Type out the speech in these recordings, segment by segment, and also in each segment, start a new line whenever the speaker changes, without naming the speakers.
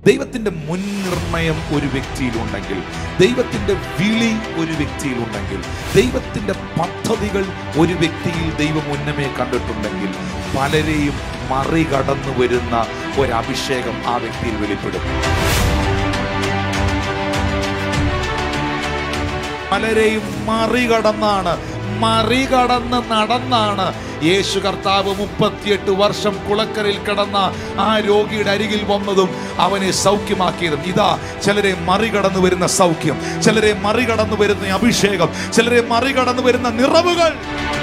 ദൈവത്തിന്റെ മുൻനിർണയം ഒരു വ്യക്തിയിലുണ്ടെങ്കിൽ ദൈവത്തിന്റെ വിളി ഒരു വ്യക്തിയിലുണ്ടെങ്കിൽ ദൈവത്തിന്റെ പദ്ധതികൾ ഒരു വ്യക്തിയിൽ ദൈവം മുന്നമേ കണ്ടിട്ടുണ്ടെങ്കിൽ പലരെയും മറികടന്നു വരുന്ന ഒരു അഭിഷേകം ആ വ്യക്തിയിൽ വെളിപ്പെടും പലരെയും മറികടന്നാണ് മറികടന്ന് നടന്നാണ് യേശു കർത്താവ് മുപ്പത്തിയെട്ട് വർഷം കുളക്കരയിൽ കിടന്ന ആ രോഗിയുടെ അരികിൽ വന്നതും അവനെ സൗഖ്യമാക്കിയതും ഇതാ ചിലരെ മറികടന്നു വരുന്ന സൗഖ്യം ചിലരെ മറികടന്നു വരുന്ന അഭിഷേകം ചിലരെ മറികടന്നു വരുന്ന നിറവുകൾ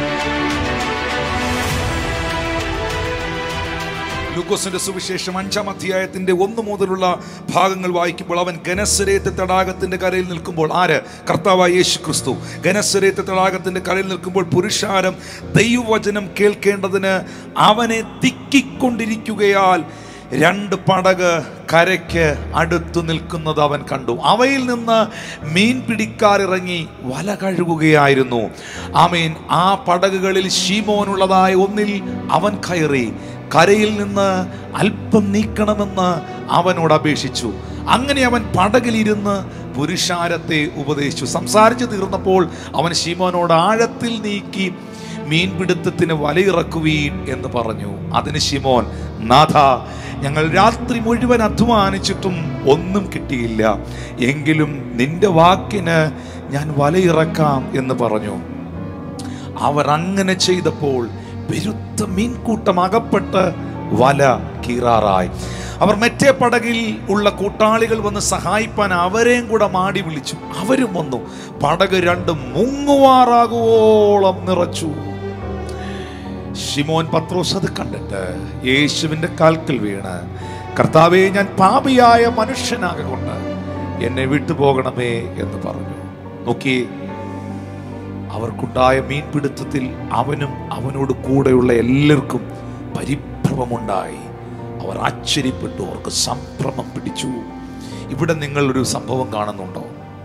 ലൂക്കോസിന്റെ സുവിശേഷം അഞ്ചാം അധ്യായത്തിന്റെ ഒന്ന് മുതലുള്ള ഭാഗങ്ങൾ വായിക്കുമ്പോൾ അവൻ ഗനസരേത്ത് തടാകത്തിന്റെ കരയിൽ നിൽക്കുമ്പോൾ ആര് കർത്താവായ യേശു ക്രിസ്തു ഗനസരേത്ത് തടാകത്തിന്റെ കരയിൽ നിൽക്കുമ്പോൾ പുരുഷാരം ദൈവവചനം കേൾക്കേണ്ടതിന് അവനെ തിക്കിക്കൊണ്ടിരിക്കുകയാൽ രണ്ട് പടക് കരയ്ക്ക് അടുത്തു നിൽക്കുന്നത് അവൻ കണ്ടു അവയിൽ നിന്ന് മീൻ പിടിക്കാറിറങ്ങി വല കഴുകുകയായിരുന്നു ആമീൻ ആ പടകുകളിൽ ശീമോനുള്ളതായ ഒന്നിൽ അവൻ കയറി കരയിൽ നിന്ന് അല്പം നീക്കണമെന്ന് അവനോട് അപേക്ഷിച്ചു അങ്ങനെ അവൻ പടകിലിരുന്ന് പുരുഷാരത്തെ ഉപദേശിച്ചു സംസാരിച്ചു തീർന്നപ്പോൾ അവൻ ശീമോനോട് ആഴത്തിൽ നീക്കി മീൻപിടുത്തത്തിന് വലയിറക്കുവീൻ എന്ന് പറഞ്ഞു അതിന് ശിമോൻ നാഥ ഞങ്ങൾ രാത്രി മുഴുവൻ അധ്വാനിച്ചിട്ടും ഒന്നും കിട്ടിയില്ല എങ്കിലും നിന്റെ വാക്കിന് ഞാൻ വലയിറക്കാം എന്ന് പറഞ്ഞു അവർ അങ്ങനെ ചെയ്തപ്പോൾ പെരുത്ത മീൻകൂട്ടം അകപ്പെട്ട് വല കീറാറായി അവർ മറ്റേ പടകിൽ ഉള്ള കൂട്ടാളികൾ വന്ന് സഹായിപ്പാൻ അവരെയും കൂടെ മാടി വിളിച്ചു അവരും വന്നു പടക് രണ്ടും മുങ്ങുവാറാകുവോളം നിറച്ചു ഷിമോൻ പത്രോസ് അത് കണ്ടിട്ട് യേശുവിന്റെ കാൽക്കൽ വീണ് കർത്താവെ ഞാൻ പാപിയായ മനുഷ്യനാകൊണ്ട് എന്നെ വിട്ടുപോകണമേ എന്ന് പറഞ്ഞു നോക്കിയേ അവർക്കുണ്ടായ മീൻപിടുത്തത്തിൽ അവനും അവനോട് കൂടെയുള്ള എല്ലാവർക്കും പരിഭ്രമമുണ്ടായി അവർ ആശ്ചര്യപ്പെട്ടു അവർക്ക് സംഭ്രമം പിടിച്ചു ഇവിടെ നിങ്ങൾ ഒരു സംഭവം കാണുന്നുണ്ടോ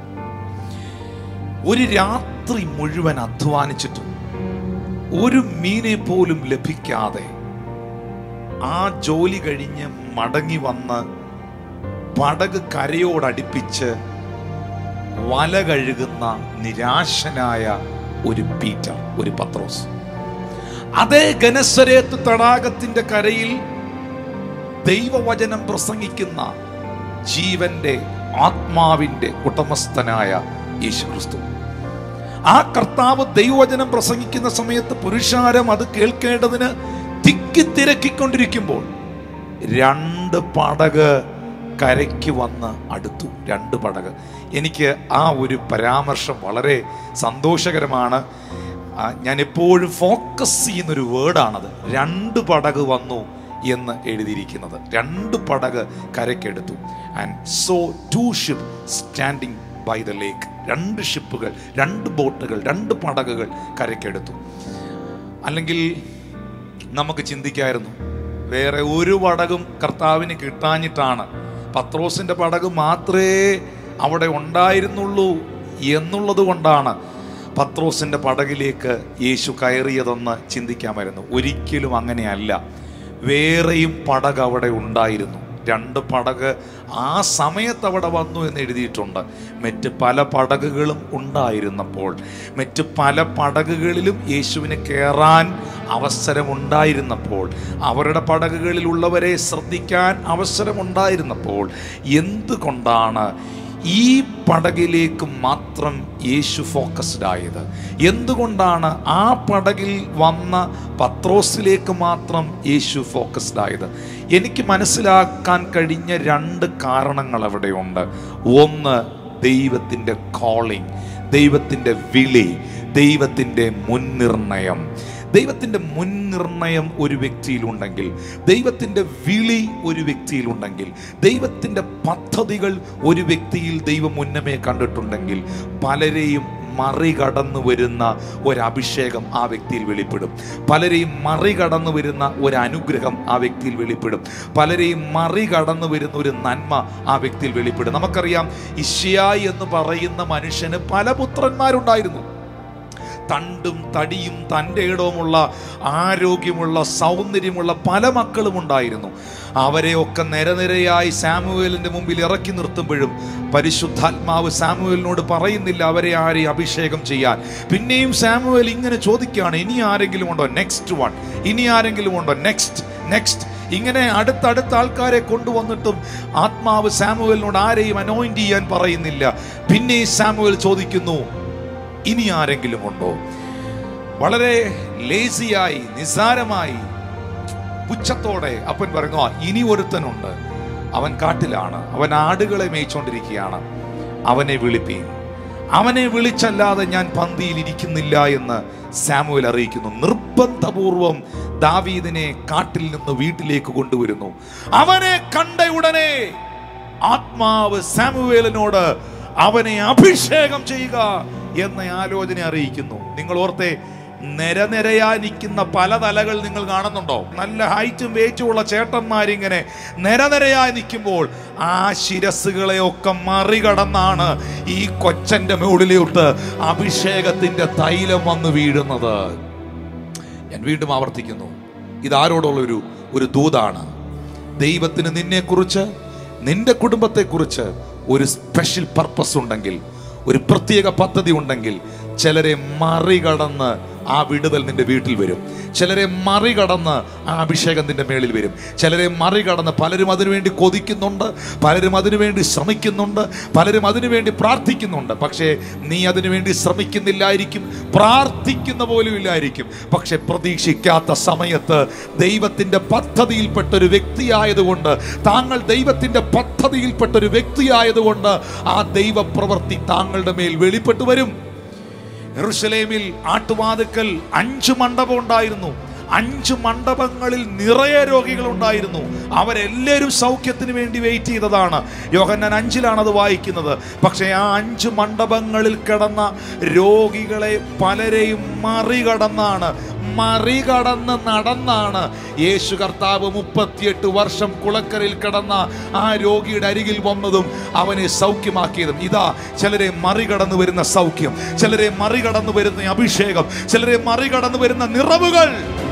ഒരു രാത്രി മുഴുവൻ അധ്വാനിച്ചിട്ടും ഒരു മീനെ പോലും ലഭിക്കാതെ ആ ജോലി കഴിഞ്ഞ് മടങ്ങി വന്ന് പടക് കരയോടടുപ്പിച്ച് വല കഴുകുന്ന നിരാശനായ ഒരു പീറ്റർ ഒരു പത്രോസ് അതേ ഗനസരേത്ത് തടാകത്തിന്റെ കരയിൽ ദൈവവചനം പ്രസംഗിക്കുന്ന ജീവന്റെ ആത്മാവിന്റെ ഉടമസ്ഥനായ യേശു ക്രിസ്തു ആ കർത്താവ് ദൈവവചനം പ്രസംഗിക്കുന്ന സമയത്ത് പുരുഷാരം അത് കേൾക്കേണ്ടതിന് തിക്കി തിരക്കിക്കൊണ്ടിരിക്കുമ്പോൾ രണ്ട് പടക് കരയ്ക്ക് വന്ന് അടുത്തു രണ്ട് പടക് എനിക്ക് ആ ഒരു പരാമർശം വളരെ സന്തോഷകരമാണ് ആ, ഞാൻ എപ്പോഴും ഫോക്കസ് ചെയ്യുന്നൊരു വേർഡാണത് രണ്ട് പടക് വന്നു എന്ന് എഴുതിയിരിക്കുന്നത് രണ്ട് പടക് കരയ്ക്കെടുത്തു and so two ship standing by the lake രണ്ട് ഷിപ്പുകൾ രണ്ട് ബോട്ടുകൾ രണ്ട് പടകുകൾ കരയ്ക്കെടുത്തു അല്ലെങ്കിൽ നമുക്ക് ചിന്തിക്കായിരുന്നു വേറെ ഒരു പടകും കർത്താവിന് കിട്ടാഞ്ഞിട്ടാണ് പത്രോസിന്റെ പടക് മാത്രമേ അവിടെ ഉണ്ടായിരുന്നുള്ളൂ എന്നുള്ളത് കൊണ്ടാണ് പത്രോസിന്റെ പടകിലേക്ക് യേശു കയറിയതെന്ന് ചിന്തിക്കാമായിരുന്നു ഒരിക്കലും അങ്ങനെയല്ല വേറെയും പടക് അവിടെ ഉണ്ടായിരുന്നു രണ്ട് പടക് ആ സമയത്ത് അവിടെ വന്നു എന്ന് എഴുതിയിട്ടുണ്ട് മറ്റ് പല പടകുകളും ഉണ്ടായിരുന്നപ്പോൾ മറ്റ് പല പടകുകളിലും യേശുവിന് കയറാൻ അവസരമുണ്ടായിരുന്നപ്പോൾ അവരുടെ പടകുകളിലുള്ളവരെ ശ്രദ്ധിക്കാൻ അവസരമുണ്ടായിരുന്നപ്പോൾ എന്തുകൊണ്ടാണ് ഈ പടകിലേക്ക് മാത്രം യേശു ഫോക്കസ്ഡ് ആയത് എന്തുകൊണ്ടാണ് ആ പടകിൽ വന്ന പത്രോസിലേക്ക് മാത്രം യേശു ഫോക്കസ്ഡ് ആയത് എനിക്ക് മനസ്സിലാക്കാൻ കഴിഞ്ഞ രണ്ട് കാരണങ്ങൾ അവിടെയുണ്ട് ഒന്ന് ദൈവത്തിൻ്റെ കോളിംഗ് ദൈവത്തിൻ്റെ വിളി ദൈവത്തിൻ്റെ മുൻനിർണയം ദൈവത്തിൻ്റെ മുൻനിർണയം ഒരു വ്യക്തിയിലുണ്ടെങ്കിൽ ദൈവത്തിൻ്റെ വിളി ഒരു വ്യക്തിയിലുണ്ടെങ്കിൽ ദൈവത്തിൻ്റെ പദ്ധതികൾ ഒരു വ്യക്തിയിൽ ദൈവം മുന്നമേ കണ്ടിട്ടുണ്ടെങ്കിൽ പലരെയും മറികടന്നു വരുന്ന ഒരഭിഷേകം ആ വ്യക്തിയിൽ വെളിപ്പെടും പലരെയും മറികടന്നു വരുന്ന ഒരു അനുഗ്രഹം ആ വ്യക്തിയിൽ വെളിപ്പെടും പലരെയും മറികടന്നു വരുന്ന ഒരു നന്മ ആ വ്യക്തിയിൽ വെളിപ്പെടും നമുക്കറിയാം ഇഷ്യായി എന്ന് പറയുന്ന മനുഷ്യന് പല പുത്രന്മാരുണ്ടായിരുന്നു തണ്ടും തടിയും തൻ്റെ ഇടവുമുള്ള ആരോഗ്യമുള്ള സൗന്ദര്യമുള്ള പല മക്കളും ഉണ്ടായിരുന്നു അവരെയൊക്കെ നിരനിരയായി സാമുവേലിന്റെ മുമ്പിൽ ഇറക്കി നിർത്തുമ്പോഴും പരിശുദ്ധാത്മാവ് സാമുവേലിനോട് പറയുന്നില്ല അവരെ ആരെയും അഭിഷേകം ചെയ്യാൻ പിന്നെയും സാമുവേൽ ഇങ്ങനെ ചോദിക്കുകയാണ് ഇനി ആരെങ്കിലും ഉണ്ടോ നെക്സ്റ്റ് വൺ ഇനി ആരെങ്കിലും ഉണ്ടോ നെക്സ്റ്റ് നെക്സ്റ്റ് ഇങ്ങനെ അടുത്തടുത്ത ആൾക്കാരെ കൊണ്ടുവന്നിട്ടും ആത്മാവ് സാമുവേലിനോട് ആരെയും അനോയിന്റ് ചെയ്യാൻ പറയുന്നില്ല പിന്നെ സാമുവേൽ ചോദിക്കുന്നു ഇനി ആരെങ്കിലും ഉണ്ടോ വളരെ ലേസിയായി നിസാരമായി പുച്ഛത്തോടെ അപ്പൻ പറയുന്നു "ആ, ഇനി ഒരുത്തനുണ്ട് അവൻ കാട്ടിലാണ് അവൻ ആടുകളെ മേയിച്ചുകൊണ്ടിരിക്കുകയാണ് അവനെ വിളിപ്പീൻ അവനെ വിളിച്ചല്ലാതെ ഞാൻ പന്തിയിൽ ഇരിക്കുന്നില്ല എന്ന് സാമുവൽ അറിയിക്കുന്നു നിർബന്ധപൂർവം ദാവീദിനെ കാട്ടിൽ നിന്ന് വീട്ടിലേക്ക് കൊണ്ടുവരുന്നു അവനെ കണ്ട ഉടനെ ആത്മാവ് സാമുവേലിനോട് അവനെ അഭിഷേകം ചെയ്യുക എന്ന ആലോചന അറിയിക്കുന്നു നിങ്ങൾ ഓർത്തെ നിരനിരയായി നിൽക്കുന്ന പല തലകൾ നിങ്ങൾ കാണുന്നുണ്ടോ നല്ല ഹൈറ്റും വെയിറ്റും ഉള്ള ചേട്ടന്മാരിങ്ങനെ നിരനിരയായി നിൽക്കുമ്പോൾ ആ ശിരസുകളെയൊക്കെ മറികടന്നാണ് ഈ കൊച്ചന്റെ മുകളിലോട്ട് അഭിഷേകത്തിന്റെ തൈലം വന്ന് വീഴുന്നത് ഞാൻ വീണ്ടും ആവർത്തിക്കുന്നു ഇതാരോടുള്ള ഒരു ഒരു ദൂതാണ് ദൈവത്തിന് നിന്നെക്കുറിച്ച് നിന്റെ കുടുംബത്തെക്കുറിച്ച് ഒരു സ്പെഷ്യൽ പർപ്പസ് ഉണ്ടെങ്കിൽ ഒരു പ്രത്യേക പദ്ധതി ഉണ്ടെങ്കിൽ ചിലരെ മറികടന്ന് ആ വിടുതൽ നിന്റെ വീട്ടിൽ വരും ചിലരെ മറികടന്ന് ആ അഭിഷേകം നിന്റെ മേളിൽ വരും ചിലരെ മറികടന്ന് പലരും അതിനുവേണ്ടി കൊതിക്കുന്നുണ്ട് പലരും അതിനുവേണ്ടി ശ്രമിക്കുന്നുണ്ട് പലരും അതിനുവേണ്ടി പ്രാർത്ഥിക്കുന്നുണ്ട് പക്ഷേ നീ അതിനുവേണ്ടി ശ്രമിക്കുന്നില്ലായിരിക്കും പ്രാർത്ഥിക്കുന്ന പോലും ഇല്ലായിരിക്കും പക്ഷെ പ്രതീക്ഷിക്കാത്ത സമയത്ത് ദൈവത്തിൻ്റെ പദ്ധതിയിൽപ്പെട്ട ഒരു വ്യക്തിയായതുകൊണ്ട് താങ്കൾ ദൈവത്തിൻ്റെ പദ്ധതിയിൽപ്പെട്ട ഒരു വ്യക്തിയായതുകൊണ്ട് ആ ദൈവപ്രവൃത്തി താങ്കളുടെ മേൽ വെളിപ്പെട്ടു വരും യെറൂശലേമിൽ ആട്ടുവാതുക്കൽ അഞ്ച് മണ്ഡപം ഉണ്ടായിരുന്നു അഞ്ച് മണ്ഡപങ്ങളിൽ നിറയെ രോഗികൾ ഉണ്ടായിരുന്നു അവരെല്ലാവരും സൗഖ്യത്തിന് വേണ്ടി വെയിറ്റ് ചെയ്തതാണ് യോഹന്നാൻ അഞ്ചിലാണ് അത് വായിക്കുന്നത് പക്ഷേ ആ അഞ്ച് മണ്ഡപങ്ങളിൽ കിടന്ന രോഗികളെ പലരെയും മറികടന്നാണ് മറികടന്ന് നടന്നാണ് യേശു കർത്താവ് മുപ്പത്തിയെട്ട് വർഷം കുളക്കരയിൽ കിടന്ന ആ രോഗിയുടെ അരികിൽ വന്നതും അവനെ സൗഖ്യമാക്കിയതും ഇതാ ചിലരെ മറികടന്നു വരുന്ന സൗഖ്യം ചിലരെ മറികടന്നു വരുന്ന അഭിഷേകം ചിലരെ മറികടന്നു വരുന്ന നിറവുകൾ